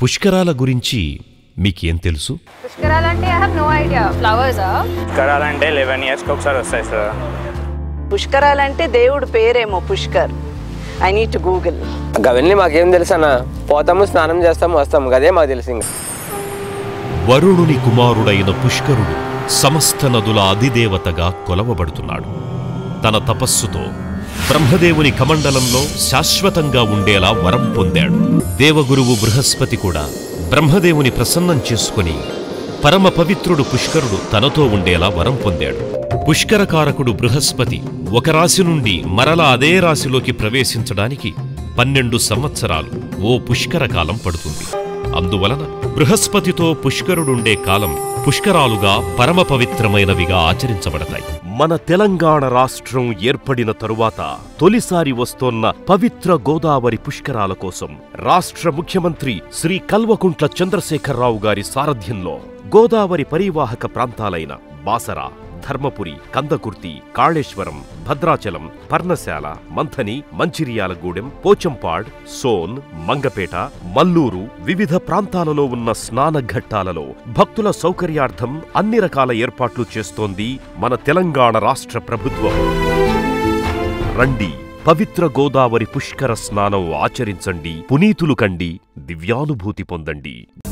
పుష్కరాల గురించి మీకేం తెలుసు పుష్కరాలంటే ఐ హావ్ నో ఐడియా ఫ్లవర్సా పుష్కరాలంటే లెవెన్ ఇయర్స్కి ఒకసారి వస్తాయి సార్ పుష్కరాలంటే దేవుడు పేరేమో Pushkar I need to Google అవన్నీ మాకేం తెలుసు అన్న పోతాము స్నానం చేస్తాము వస్తాము అదే మాకు తెలుసు ఇంకా వరుణుని కుమారుడైన పుష్కరుడు సమస్త నదుల అధిదేవతగా కొలవబడుతున్నాడు తన తపస్సుతో బ్రహ్మదేవుని కమండలంలో శాశ్వతంగా ఉండేలా వరం పొందాడు దేవగురువు బృహస్పతి కూడా బ్రహ్మదేవుని ప్రసన్నం చేసుకుని పరమ పవిత్రుడు పుష్కరుడు తనతో ఉండేలా వరం పొందాడు పుష్కరకారకుడు బృహస్పతి ఒక రాశి నుండి మరలా అదే రాశిలోకి ప్రవేశించడానికి పన్నెండు సంవత్సరాలు ఓ పుష్కర కాలం పడుతుంది అందువలన బృహస్పతితో పుష్కరుడుండే కాలం పుష్కరాలుగా పరమ పవిత్రమైనవిగా ఆచరించబడతాయి మన తెలంగాణ రాష్ట్రం ఏర్పడిన తరువాత తొలిసారి వస్తోన్న పవిత్ర గోదావరి పుష్కరాల కోసం రాష్ట్ర ముఖ్యమంత్రి శ్రీ కల్వకుంట్ల చంద్రశేఖరరావు గారి సారథ్యంలో గోదావరి పరివాహక ప్రాంతాలైన బాసర ధర్మపురి కందకుర్తి కాళేశ్వరం భద్రాచలం పర్ణశాల మంథని మంచిర్యాలగూడెం పోచంపాడ్ సోన్ మంగపేట మల్లూరు వివిధ ప్రాంతాలలో ఉన్న స్నాన ఘట్టాలలో భక్తుల సౌకర్యార్థం అన్ని రకాల ఏర్పాట్లు చేస్తోంది మన తెలంగాణ రాష్ట్ర ప్రభుత్వం రండి పవిత్ర గోదావరి పుష్కర స్నానం ఆచరించండి పునీతులు కండి దివ్యానుభూతి పొందండి